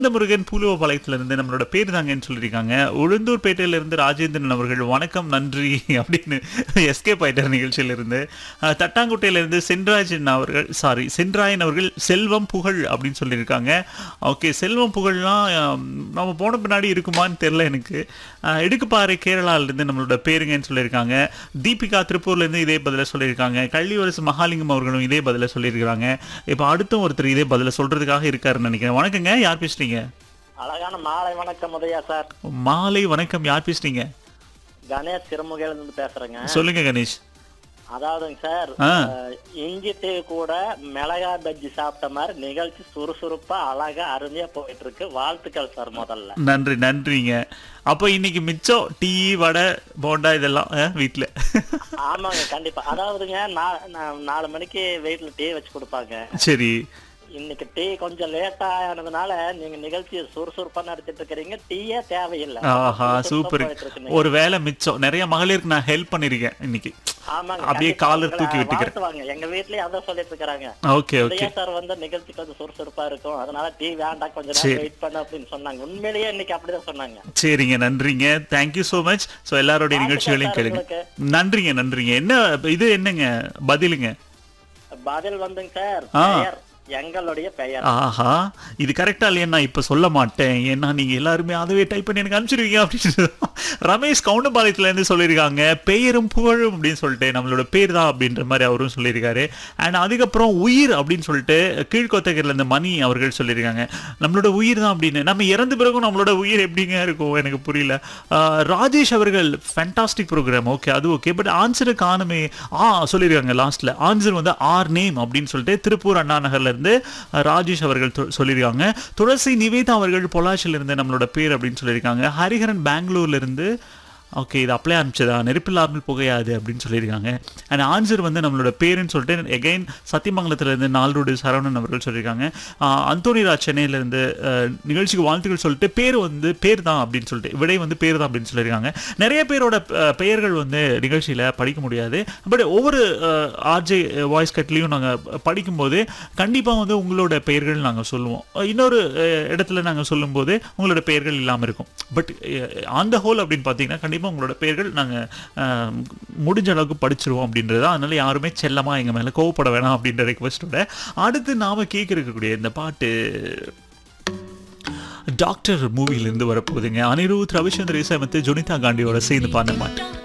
இந்த முருகன் பூலுவபாளையத்துல இருந்து நம்மளோட பேர் தாங்கன்னு சொல்லியிருக்காங்க உளுந்தூர்பேட்டையில இருந்து ராஜேந்திரன் அவர்கள் வணக்கம் நன்றி அப்படின்னு எஸ்கே பைட்டர் நிகழ்ச்சியில இருந்து அஹ், தட்டாங்குட்டையில இருந்து சென்ராஜன் அவர்கள் சாரி சென்ராயன் அவர்கள் செல்வம் புகழ் அப்படின்னு சொல்லியிருக்காங்க ஓகே செல்வம் புகழ்லாம் அஹ், நம்ம போன பின்னாடி இருக்குமான்னு தெரியல எனக்கு அஹ், எடுக்குப்பாறை கேரளால இருந்து நம்மளோட பேருங்கன்னு சொல்லியிருக்காங்க தீபிகா திருப்பூர்ல இருந்து இதே பதில சொல்லியிருக்காங்க கள்ளிவரசு மகாலிங்கம் அவர்களும் இதே பதில சொல்லியிருக்காங்க இப்போ அடுத்தும் ஒருத்தர் இதே பதில சொல்றதுக்காக இருக்காருன்னு நினைக்கிறேன் வணக்கங்க யார் பேசுறீங்க அழகான மாலை வணக்கம் உதயா சார் மாலை வணக்கம் யார் பேசுறீங்க கணேஷ் சிறுமுகையில இருந்து பேசுறேங்க சொல்லுங்க கணேஷ் அதாவதுங்க சார் ஆ. அஹ், இஞ்சி டீ கூட மிளகா பஜ்ஜி சாப்பிட்ட மாதிரி நிகழ்ச்சி சுறுசுறுப்பா அழகா அருமையா போயிட்டு இருக்கு வாழ்த்துக்கள் சார் முதல்ல நன்றி நன்றிங்க அப்போ இன்னைக்கு மிச்சம் டீ வடை போண்டா இதெல்லாம் அஹ், வீட்ல ஆமாங்க கண்டிப்பா அதாவதுங்க நா- நா- நாலு மணிக்கு வீட்டுல டீ வச்சு கொடுப்பாங்க சரி இன்னைக்கு டீ கொஞ்சம் லேட்டா ஆனதுனால நீங்க நிகழ்ச்சியை சுறுசுறுப்பா நடத்திட்டு இருக்கிறீங்க டீயே தேவையில்லை ஆஹா சுறுசுறுப்பா சூப்பர் போயிட்டு இருக்கு ஒரு வேலை மிச்சம் நிறைய மகளிருக்கு நான் ஹெல்ப் பண்ணிருக்கேன் இன்னைக்கு ஆமாங்க அப்படியே கண்டிப்பா காலர் உங்களை தூக்கி விட்டுக்கிறேன். வாழ்த்துவாங்க எங்க வீட்லயே அதான் சொல்லிட்டு இருக்காங்க ஓகே ஓகே உதயா சார் வந்து நிகழ்ச்சி கொஞ்சம் சுறுசுறுப்பா இருக்கும் அதனால டீ வேண்டாம் கொஞ்ச சரி. நேரம் வெயிட் பண்ணு அப்படின்னு சொன்னாங்க உண்மையிலேயே இன்னைக்கு அப்படிதான் சொன்னாங்க சரிங்க நன்றிங்க தேங்க்யூ ஸோ மச் ஸோ எல்லாரோடைய நிகழ்ச்சிகளையும் சார் கேளுங்க உங்களுக்கு. நன்றிங்க நன்றிங்க என்ன இது என்னங்க பதிலுங்க பதில் வந்துங்க சார் ஆ. பெயர் எங்களுடைய பெயர் ஆஹா இது கரெக்டா இல்லையா நான் இப்ப சொல்ல மாட்டேன் ஏன்னா நீங்க எல்லாருமே அதவே டைப் பண்ணி எனக்கு அனுப்பிச்சிருவீங்க அப்படின்னு ரமேஷ் கவுண்டபாளையத்துல இருந்து சொல்லியிருக்காங்க பெயரும் புகழும் அப்படின்னு சொல்லிட்டு நம்மளோட பேர் தான் அப்படின்ற மாதிரி அவரும் சொல்லியிருக்காரு அண்ட் அதுக்கப்புறம் உயிர் அப்படின்னு சொல்லிட்டு கீழ்கொத்தகர்ல இருந்து மணி அவர்கள் சொல்லியிருக்காங்க நம்மளோட உயிர் தான் அப்படின்னு நம்ம இறந்த பிறகும் நம்மளோட உயிர் எப்படிங்க இருக்கும் எனக்கு புரியல ஆஹ் ராஜேஷ் அவர்கள் ஃபேண்டாஸ்டிக் ப்ரோக்ராம் ஓகே அது ஓகே பட் ஆன்சரு காணுமே ஆ சொல்லியிருக்காங்க லாஸ்ட்ல ஆன்சர் வந்து ஆர் நேம் அப்படின்னு சொல்லிட்டு திருப்பூர் அண்ணா நகர்ல இருந்து அஹ், ராஜேஷ் அவர்கள் தொ- சொல்லியிருக்காங்க துளசி நிவேதா அவர்கள் பொள்ளாச்சியில இருந்து நம்மளோட பேர் அப்படின்னு சொல்லியிருக்காங்க ஹரிஹரன் பெங்களூர்ல இருந்து ஓகே இது அப்ளை அனுப்பிச்சதா நெருப்பில்லாமல் புகையாது அப்படின்னு சொல்லியிருக்காங்க அண்ட் ஆன்சர் வந்து நம்மளோட பேருன்னு சொல்லிட்டு எகைன் சத்தியமங்கலத்திலேருந்து நாலரோடு சரவணன் அவர்கள் சொல்லியிருக்காங்க ஆஹ் அந்தோனி ராஜ் சென்னையிலேருந்து நிகழ்ச்சிக்கு வாழ்த்துக்கள் சொல்லிட்டு பேர் வந்து பேர் தான் அப்படின்னு சொல்லிட்டு விடை வந்து பேர் தான் அப்படின்னு சொல்லியிருக்காங்க நிறைய பேரோட அஹ், பெயர்கள் வந்து நிகழ்ச்சியில் படிக்க முடியாது பட் ஒவ்வொரு ஆர்ஜே வாய்ஸ் கட்லேயும் நாங்கள் படிக்கும்போது கண்டிப்பாக வந்து உங்களோட பெயர்கள் நாங்கள் சொல்லுவோம் அஹ், இன்னொரு அஹ், இடத்துல நாங்கள் சொல்லும்போது உங்களோட பெயர்கள் இல்லாமல் இருக்கும் பட் ஆன் த ஹோல் அப்படின்னு பார்த்தீங்கன்னா கண்டிப்பாக உங்களோட பெயர்கள் நாங்கள் முடிஞ்ச அளவுக்கு படிச்சிருவோம் அப்படின்றது அதனால யாருமே செல்லமாக எங்கள் மேலே கோவப்பட வேணாம் அப்படின்ற ரெக்வஸ்ட்டோட அடுத்து நாம் கேட்க இருக்கக்கூடிய இந்த பாட்டு டாக்டர் மூவிலேருந்து வரப்போகுதுங்க அனிருத் ரவிச்சந்திர இசையமைத்து ஜொனிதா காண்டியோட சேர்ந்து பாடின பாட்டு